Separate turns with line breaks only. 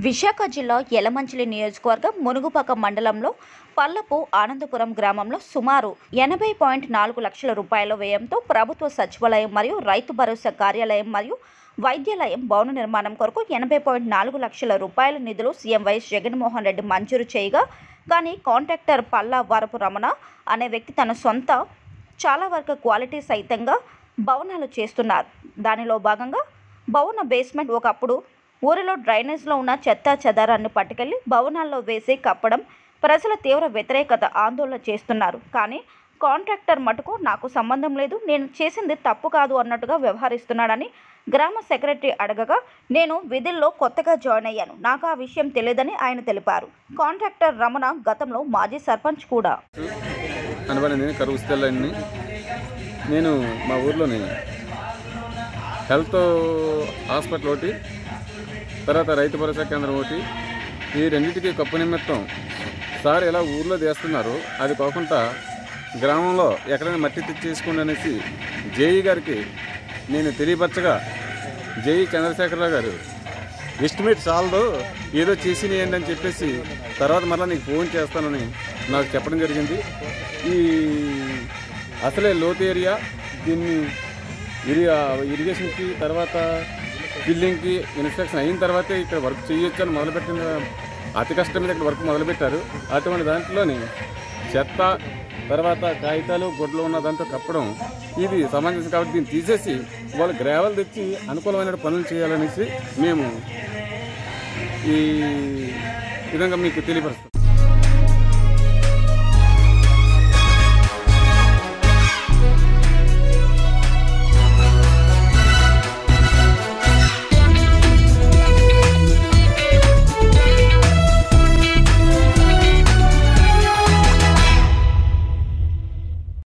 విశాఖ జిల్లా యలమంచిలి నియోజకవర్గం మునుగుపాక మండలంలో పల్లపు ఆనందపురం గ్రామంలో సుమారు ఎనభై పాయింట్ నాలుగు లక్షల రూపాయల వ్యయంతో ప్రభుత్వ సచివాలయం మరియు రైతు భరోసా కార్యాలయం మరియు వైద్యాలయం భవన నిర్మాణం కొరకు ఎనభై పాయింట్ నాలుగు లక్షల రూపాయల నిధులు సీఎం వైఎస్ జగన్మోహన్ రెడ్డి మంజూరు చేయగా కానీ కాంట్రాక్టర్ పల్లా వరపు రమణ అనే వ్యక్తి తన సొంత చాలా వరకు క్వాలిటీ సహితంగా భవనాలు చేస్తున్నారు దానిలో భాగంగా భవన బేస్మెంట్ ఒకప్పుడు ఊరిలో డ్రైనేజ్లో ఉన్న చెత్త చెదారాన్ని పట్టుకెళ్లి భవనాల్లో వేసి కప్పడం ప్రజల తీవ్ర వ్యతిరేకత ఆందోళన చేస్తున్నారు కానీ కాంట్రాక్టర్ మటుకు నాకు సంబంధం లేదు నేను చేసింది తప్పు కాదు అన్నట్టుగా వ్యవహరిస్తున్నాడని గ్రామ సెక్రటరీ అడగగా నేను విధుల్లో కొత్తగా జాయిన్ అయ్యాను నాకు ఆ విషయం తెలియదని ఆయన తెలిపారు కాంట్రాక్టర్ రమణ గతంలో మాజీ సర్పంచ్ కూడా
అనబడి నేను కరువు స్థలాన్ని నేను మా ఊర్లోని హెల్త్ హాస్పిటల్ ఒకటి తర్వాత రైతు భరోసా కేంద్రం ఒకటి ఈ రెండింటికి కప్పు నిమిత్తం సార్ ఇలా ఊర్లో చేస్తున్నారు అది కాకుండా గ్రామంలో ఎక్కడైనా మట్టి తెచ్చేసుకోండి అనేసి జేఈ గారికి నేను తెలియపరచగా జేఈ చంద్రశేఖరరావు గారు ఎస్టిమేట్ చాలదు ఏదో చేసినేయండి అని చెప్పేసి తర్వాత మళ్ళీ నీకు ఫోన్ చేస్తానని నాకు చెప్పడం జరిగింది ఈ అసలే లోతు ఏరియా దీన్ని ఇరిగా ఇరిగేషన్కి తర్వాత బిల్డింగ్కి ఇన్స్ట్రక్షన్ అయిన తర్వాతే ఇక్కడ వర్క్ చేయొచ్చు అని మొదలుపెట్టిన అతి కష్టం మీద ఇక్కడ వర్క్ మొదలుపెట్టారు అటువంటి దాంట్లోని చెత్త తర్వాత కాగితాలు గుడ్లు ఉన్న దాంతో కప్పడం ఇది సమంజసం కాబట్టి దీన్ని తీసేసి వాళ్ళు గ్రావెల్ తెచ్చి అనుకూలమైన పనులు చేయాలనేసి మేము ఈ విధంగా మీకు తెలియపరుస్తాం